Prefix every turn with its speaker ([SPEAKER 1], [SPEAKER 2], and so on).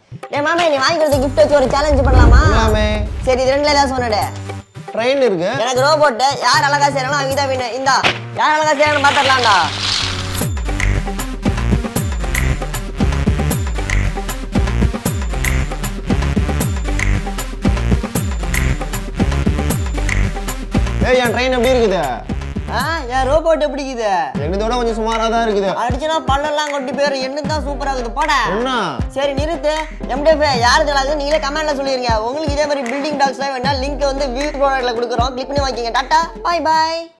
[SPEAKER 1] ஏ மாமே நீ வாங்கி கொடுத்த gift வச்சு ஒரு சேலஞ்ச் பண்ணலாமா
[SPEAKER 2] மாமே
[SPEAKER 1] சரி இது ரெண்டுல ஏதாவது சொன்னடு
[SPEAKER 2] ட்ரெயின் இருக்கு
[SPEAKER 1] எனக்கு ரோபோட் யார் அழகா செய்யறாங்களோ அவங்க தான் வின்னு இந்தா யார் அழகா செய்யறாங்கன்னு பாத்துடலாம்டா
[SPEAKER 2] ஏய் என் ட்ரெயின் எப்படி இருக்குது
[SPEAKER 1] ஆ என் ரோபோட் எப்படி இருக்குது
[SPEAKER 2] என்னதோட கொஞ்சம் சுமாராக தான் இருக்குது
[SPEAKER 1] அடிச்சுனா பல்லெல்லாம் கொட்டி போயிரு என்ன தான் சூப்பரா இருக்குது போட
[SPEAKER 2] என்ன
[SPEAKER 1] சரி நிறுத்து எம்டிஎஃப் யார் தெரியாது நீங்களே கமெண்ட்ல சொல்லிருங்க உங்களுக்கு இதே மாதிரி பில்டிங் டாக்ஸ்லாம் வேணா லிங்க் வந்து வியூ ப்ராடக்ட்ல கொடுக்குறோம் கிளிக் பண்ணி வாங்கிங்க டாட்டா பாய் பாய்